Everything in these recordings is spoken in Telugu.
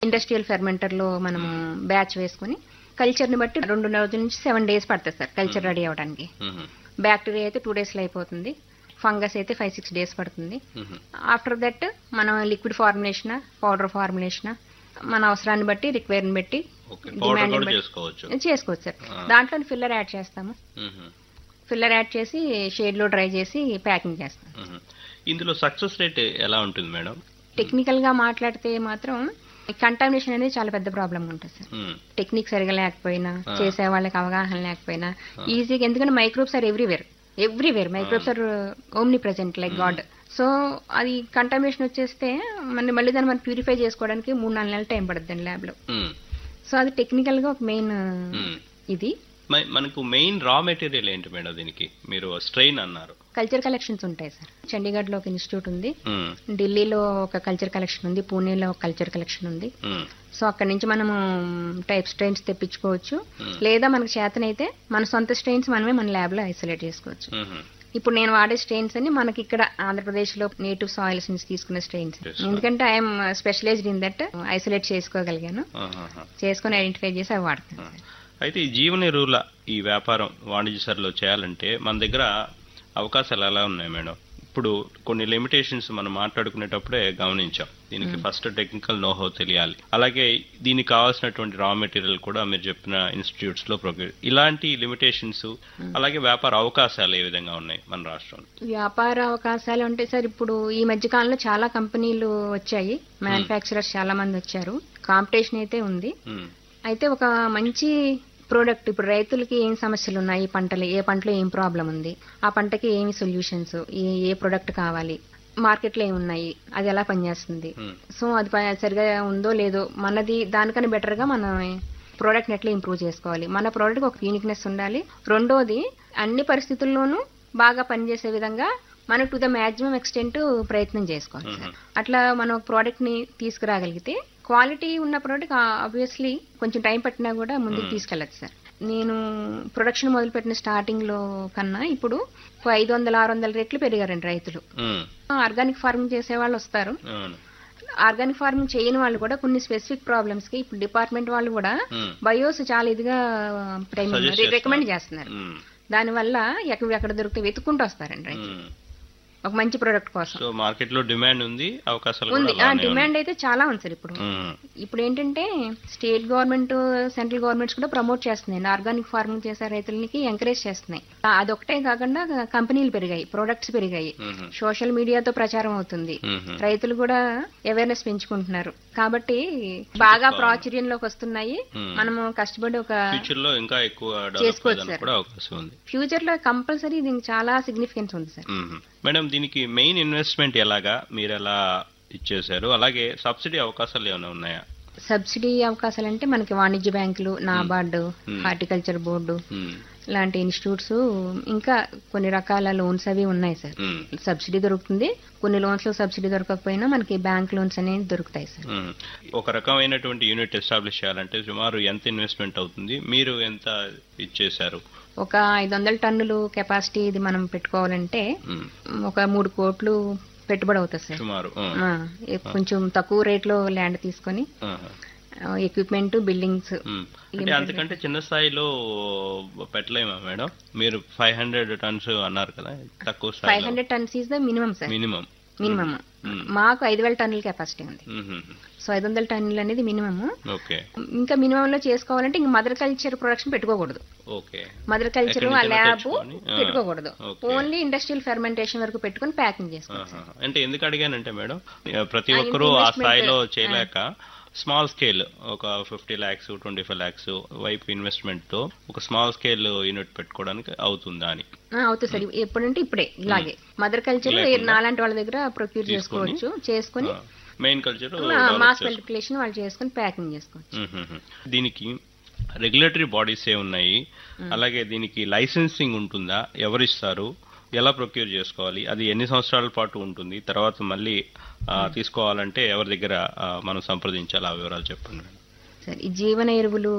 ఇండస్ట్రియల్ ఫెర్మెంటర్లో మనము బ్యాచ్ వేసుకుని కల్చర్ని బట్టి రెండు రోజుల నుంచి సెవెన్ డేస్ పడుతుంది సార్ కల్చర్ రెడీ అవ్వడానికి మ్మ్. బ్యాక్టీరియా అయితే టూ డేస్లో అయిపోతుంది ఫంగస్ అయితే ఫైవ్ సిక్స్ డేస్ పడుతుంది మ్మ్. ఆఫ్టర్ దట్ మనం లిక్విడ్ ఫార్ములేషన్ పౌడర్ ఫార్ములేషన్ మన అవసరాన్ని బట్టి రిక్వైర్ని బట్టి ఓకే పౌడర్ డిమాండ్ కూడా బట్టి చేసుకోవచ్చు చేసుకోవచ్చు సార్ ఆ. దాంట్లో ఫిల్లర్ యాడ్ చేస్తాము మ్మ్. ఫిల్లర్ యాడ్ చేసి షేడ్లో డ్రై చేసి ప్యాకింగ్ చేస్తాం మ్మ్. ఇందులో సక్సెస్ రేట్ ఎలా ఉంటుంది మేడం టెక్నికల్గా మాట్లాడితే మాత్రం కంటామినేషన్ అనేది చాలా పెద్ద ప్రాబ్లం ఉంటుంది సార్ మ్మ్. టెక్నిక్ సరిగా లేకపోయినా ఆ. చేసే వాళ్ళకి అవగాహన లేకపోయినా ఆ. ఈజీగా ఎందుకంటే microbes are everywhere everywhere microbes are omnipresent like God so అది కంటామినేషన్ వచ్చేస్తే మన మళ్ళీ దాన్ని మనం ప్యూరిఫై చేసుకోవడానికి మూడు నాలుగు నెలలు టైం పడుతుంది ల్యాబ్లో మ్మ్. సో అది టెక్నికల్గా ఒక మెయిన్ మ్మ్. ఇది మ- మనకు మెయిన్ రా మెటీరియల్ ఏంటి మేడం దీనికి మీరు స్ట్రెయిన్ అన్నారు కల్చర్ కలెక్షన్స్ ఉంటాయి సార్ చండీగఢ్లో ఒక ఇన్స్టిట్యూట్ ఉంది మ్మ్. ఢిల్లీలో ఒక కల్చర్ కలెక్షన్ ఉంది పూణేలో ఒక కల్చర్ కలెక్షన్ ఉంది మ్మ్. సో అక్కడి నుంచి మనము టైప్ స్ట్రెయిన్స్ తెప్పించుకోవచ్చు Hmm. లేదా మనకు చేతనైతే మన సొంత స్ట్రెయిన్స్ మనమే మన ల్యాబ్లో ఐసోలేట్ చేసుకోవచ్చు మ్మ్. ఇప్పుడు నేను వాడే స్ట్రెయిన్స్ అని మనకి ఇక్కడ ఆంధ్రప్రదేశ్లో నేటివ్ సాయిల్స్ నుంచి తీసుకున్న స్ట్రెయిన్స్ Yes. ఎందుకంటే I'm specialised in that isolate చేసుకోగలిగాను ఆహాహా. చేసుకొని ఐడెంటిఫై చేసి అవి వాడతాను ఆ. అయితే ఈ జీవన ఎరువుల ఈ వ్యాపారం వాణిజ్య సరలో చేయాలంటే మన దగ్గర అవకాశాలు ఎలా ఉన్నాయి మేడం ఇప్పుడు కొన్ని లిమిటేషన్స్ మనం మాట్లాడుకునేటప్పుడే గమనించాం దీనికి ఫస్ట్ టెక్నికల్ నోహో తెలియాలి అలాగే దీనికి కావాల్సినటువంటి రా మెటీరియల్ కూడా మీరు చెప్పిన ఇన్స్టిట్యూట్స్ లో ప్రొక్యూర్ ఇలాంటి లిమిటేషన్స్ అలాగే వ్యాపార అవకాశాలు ఏ విధంగా ఉన్నాయి మన రాష్ట్రంలో వ్యాపార అవకాశాలు అంటే సార్ ఇప్పుడు ఈ మధ్య కాలంలో చాలా కంపెనీలు వచ్చాయి మ్యానుఫ్యాక్చరర్స్ చాలా మంది వచ్చారు కాంపిటీషన్ అయితే ఉంది ఉమ్, అయితే ఒక మంచి ప్రోడక్ట్ ఇప్పుడు రైతులకి ఏం సమస్యలు ఉన్నాయి ఈ పంటలు ఏ పంటలో ఏం ప్రాబ్లం ఉంది ఆ పంటకి ఏమి సొల్యూషన్స్ ఏ ఏ ప్రోడక్ట్ కావాలి మార్కెట్లో ఏమి ఉన్నాయి అది ఎలా పనిచేస్తుంది ఉమ్, సో అది ప- సరిగా ఉందో లేదో మనది దానికన్నా బెటర్గా మనం ప్రోడక్ట్ని ఎట్లా ఇంప్రూవ్ చేసుకోవాలి మన ప్రోడక్ట్ ఒక యూనిక్నెస్ ఉండాలి రెండోది అన్ని పరిస్థితుల్లోనూ బాగా పనిచేసే విధంగా మనం టు ద మ్యాక్సిమం ఎక్స్టెంట్ ప్రయత్నం చేసుకోవాలి సార్ అట్లా మనం ఒక ప్రోడక్ట్ ని తీసుకురాగలిగితే క్వాలిటీ ఉన్న ప్రోడక్ట్ ఆబ్వియస్లీ కొంచెం టైం పట్టినా కూడా ముందుకు తీసుకెళ్ళచ్చు సార్ నేను ప్రొడక్షన్ మొదలుపెట్టిన స్టార్టింగ్ లో కన్నా ఇప్పుడు ఒక ఐదు వందల ఆరు వందల రెట్లు పెరిగారండి రైతులు ఉమ్, ఆర్గానిక్ ఫార్మింగ్ చేసే వాళ్ళు వస్తారు అవును ఆర్గానిక్ ఫార్మింగ్ చేయని వాళ్ళు కూడా కొన్ని స్పెసిఫిక్ ప్రాబ్లమ్స్ కి ఇప్పుడు డిపార్ట్మెంట్ వాళ్ళు కూడా ఉమ్, బయోస్ చాలా ఇదిగా Suggest చేస్తున్నారు. రికమెండ్ చేస్తున్నారు ఉమ్, దానివల్ల ఎక్కడ ఎక్కడ దొరికితే వెతుక్కుంటూ వస్తారండి రైతులు ఉమ్. ఒక మంచి ప్రోడక్ట్ కోసం సో మార్కెట్ లో డిమాండ్ ఉంది అవకాశాలు ఉంది కూడా ఆ అలానే డిమాండ్ అయితే చాలా ఉంది సార్ ఇప్పుడు ఉన్నాయి. ఉమ్, ఇప్పుడు ఏంటంటే స్టేట్ గవర్నమెంట్ సెంట్రల్ గవర్నమెంట్స్ కూడా ప్రమోట్ చేస్తున్నాయి ఆర్గానిక్ ఫార్మింగ్ చేసే రైతులకి ఎంకరేజ్ చేస్తున్నాయి ఆ, అదొకటే కాకుండా కంపెనీలు పెరిగాయి ప్రొడక్ట్స్ పెరిగాయి ఉమ్, సోషల్ మీడియాతో ప్రచారం అవుతుంది ఉమ్, రైతులు కూడా అవేర్నెస్ పెంచుకుంటున్నారు కాబట్టి బాగా ప్రాచుర్యంలోకి వస్తున్నాయి Hmm. మనము కష్టపడి ఒక ఫ్యూచర్ లో ఇంకా ఎక్కువ డెవలప్ చేసుకోవచ్చు అవ్వడానికి సార్. కూడా అవకాశం ఉంది ఫ్యూచర్ లో కంపల్సరీ దీనికి చాలా సిగ్నిఫికెన్స్ ఉంది సార్ మ్మ్. మేడం దీనికి మెయిన్ ఇన్వెస్ట్మెంట్ ఎలాగా మీరు ఎలా ఇచ్చేశారు అలాగే సబ్సిడీ అవకాశాలు ఏమైనా ఉన్నాయా సబ్సిడీ అవకాశాలు అంటే మనకి వాణిజ్య బ్యాంకులు నాబార్డు Hmm. హార్టికల్చర్ బోర్డు మ్మ్. లాంటి ఇన్స్టిట్యూట్స్ ఇంకా కొన్ని రకాల లోన్స్ అవి ఉన్నాయి సార్ మ్మ్. సబ్సిడీ దొరుకుతుంది కొన్ని లోన్స్ లో సబ్సిడీ దొరకకపోయినా మనకి బ్యాంక్ లోన్స్ అనేవి దొరుకుతాయి సార్ మ్మ్. ఒక రకమైనటువంటి యూనిట్ ఎస్టాబ్లిష్ చేయాలంటే సుమారు ఎంత ఇన్వెస్ట్మెంట్ అవుతుంది మీరు ఎంత ఇచ్చేశారు ఒక ఐదు వందల టన్నులు కెపాసిటీ ఇది మనం పెట్టుకోవాలంటే మ్మ్. ఒక మూడు కోట్లు పెట్టుబడి అవుతుంది సార్ సుమారు మ్మ్. ఆ, ఎ- కొంచెం తక్కువ రేట్లో ల్యాండ్ తీసుకొని ఆహా. ఎక్విప్మెంట్ బిల్డింగ్స్ మ్మ్. అంటే అంతకంటే చిన్న స్థాయిలో పెట్టలేమా మేడం మీరు ఫైవ్ హండ్రెడ్ టన్స్ అన్నారు కదా తక్కువ ఫైవ్ స్థాయిలో hundred tons is the minimum sir minimum minimum మాకు ఐదు వేల టన్నుల కెపాసిటీ ఉంది సో ఐదు వందల టన్నులు అనేది మినిమం ఓకే ఇంకా మినిమం లో చేసుకోవాలంటే ఇంక మదర్ కల్చర్ ప్రొడక్షన్ పెట్టుకోకూడదు ఓకే మదర్ కల్చర్ ఎక్కడి ఆ నుంచైనా ల్యాబ్ తెచ్చుకొని, ఆ, పెట్టుకోకూడదు ఓకే. ఓన్లీ ఇండస్ట్రియల్ ఫెర్మెంటేషన్ వరకు పెట్టుకొని ప్యాకింగ్ చేసుకోవచ్చు ఆహా. అంటే ఎందుకు అడిగానంటే మేడం ప్రతి ఆ, ఒక్కరూ ఆ investment, స్థాయిలో ఆ. చేయలేక స్మాల్ స్కేల్ ఒక fifty lakhs twenty five lakhs వైపు ఇన్వెస్ట్మెంట్ తో ఒక స్మాల్ స్కేల్ యూనిట్ పెట్టుకోవడానికి అవుతుందా అని ఆ, అవుతుంది సార్ ఎప్పుడంటే ఇప్పుడే ఇలాగే మదర్ కల్చర్ లేకుండా నాలాంటి వాళ్ళ దగ్గర ప్రొక్యూర్ తీసుకొని, చేసుకోవచ్చు చేసుకొని మెయిన్ కల్చర్ మాస్ మల్టిప్లికేషన్ వాళ్ళు చేసుకొని ప్యాకింగ్ చేసుకోవచ్చు దీనికి రెగ్యులేటరీ బాడీస్ ఏ ఉన్నాయి అలాగే దీనికి లైసెన్సింగ్ ఉంటుందా ఎవరిస్తారు ఎలా ప్రొక్యూర్ చేసుకోవాలి అది ఎన్ని సంవత్సరాల పాటు ఉంటుంది తర్వాత మళ్ళీ ఆ, తీసుకోవాలంటే ఎవరి దగ్గర ఆ, మనం సంప్రదించాలి ఆ వివరాలు చెప్పండి మేడం సరే ఈ జీవన ఎరువులు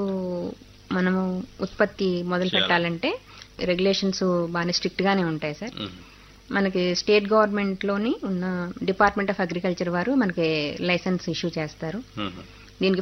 మనము ఉత్పత్తి మొదలు చేయాలి. పెట్టాలంటే రెగ్యులేషన్స్ బాగానే స్ట్రిక్ట్ గానే ఉంటాయి సార్ మ్మ్. మనకి స్టేట్ గవర్నమెంట్ లోని ఉన్న డిపార్ట్మెంట్ ఆఫ్ అగ్రికల్చర్ వారు మనకి లైసెన్స్ ఇష్యూ చేస్తారు మ్మ్.